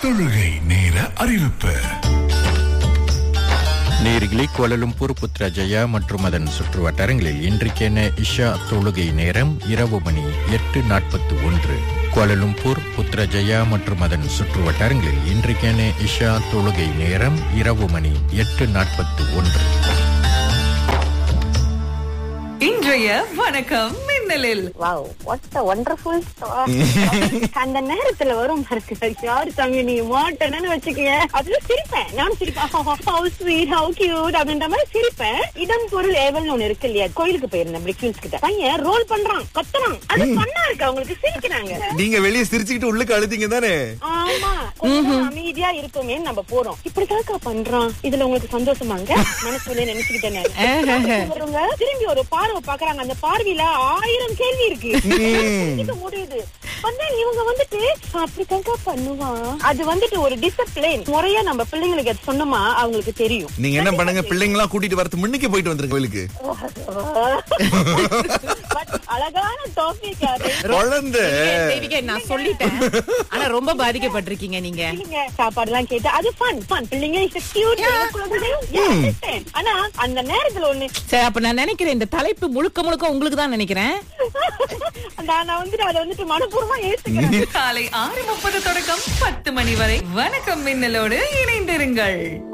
தொழுகை நேர அறிவிப்பு நேரிகளே கோலலும்பூர் புத்ரஜயா மற்றும் அதன் சுற்று வட்டாரங்களில் இன்றைக்கென இஷா தொழுகை நேரம் இரவு மணி எட்டு நாற்பத்தி ஒன்று கோலலும்பூர் புத்ரஜயா மற்றும் அதன் சுற்று வட்டாரங்களில் இன்றைக்கென இஷா தொழுகை நேரம் இரவு மணி எட்டு நாற்பத்தி ஒன்று இன்றைய வணக்கம் மின்னலில் வாவ் வாட் அ வண்டர்ஃபுல் அந்த நேரத்துல வரும் பாருங்க யாரு தம்பி நீ மாட்டேன்னு வச்சுக்கங்க அதுல சிரிப்பேன் நானும் சிரிப்பேன் ஹவு ஸ்வீட் ஹவு கியூட் அப்படின்ற மாதிரி சிரிப்பேன் இடம் பொருள் ஏவல்னு ஒண்ணு இருக்கு இல்லையா கோயிலுக்கு போயிருந்தேன் பிரிக்யூன்ஸ் கிட்ட பையன் ரோல் பண்றான் கத்துறான் அது பண்ணா இருக்கு அவங்களுக்கு சிரிக்கிறாங்க நீங்க வெளியே சிரிச்சுக்கிட்டு உள்ளுக்கு அழுத்தீங்க தானே ஆமா கொஞ்சம் அமைதியா இருக்குமே நம்ம போறோம் இப்படிதாக்கா பண்றான் இதுல உங்களுக்கு சந்தோஷமாங்க மனசுல நினைச்சுக்கிட்டேன் நானு. வருங்க, திரும்பி ஒரு பார்வை பாக்குறாங்க அந்த பார்வையில ஆயிரம் கேள்வி இருக்கு புரிஞ்சுக்க முடியுது வந்து இவங்க வந்துட்டு அப்படித்தாக்கா பண்ணுவான் அது வந்துட்டு ஒரு டிசிப்ளின் முறையா நம்ம பிள்ளைங்களுக்கு அது சொன்னோமா அவங்களுக்கு தெரியும் நீங்க என்ன பண்ணுங்க பிள்ளைங்களா கூட்டிட்டு வரது முன்னுக்கு போயிட்டு வந்துருங்க கோயிலுக்கு But அழகான டாபிக் அது குழந்தை தேவிகா நான் சொல்லிட்டேன் ஆனா ரொம்ப பாதிக்கப்பட்டிருக்கீங்க நீங்க பிள்ளைங்க சாப்பாடு எல்லாம் கேட்டு அது ஃபன் ஃபன் பிள்ளைங்க இஸ் கியூட் ஆனா அந்த நேரத்துல ஒண்ணு சரி அப்ப நான் நினைக்கிறேன் இந்த தலைப்பு முழுக்க முழுக்க உங்களுக்கு தான் நினைக்கிறேன் நான் நான் வந்துட்டு அதை வந்துட்டு மனப்பூர்வமா ஏத்துக்கிறேன் காலை ஆறு முப்பது தொடக்கம் பத்து மணி வரை வணக்கம் மின்னலோடு இணைந்திருங்கள்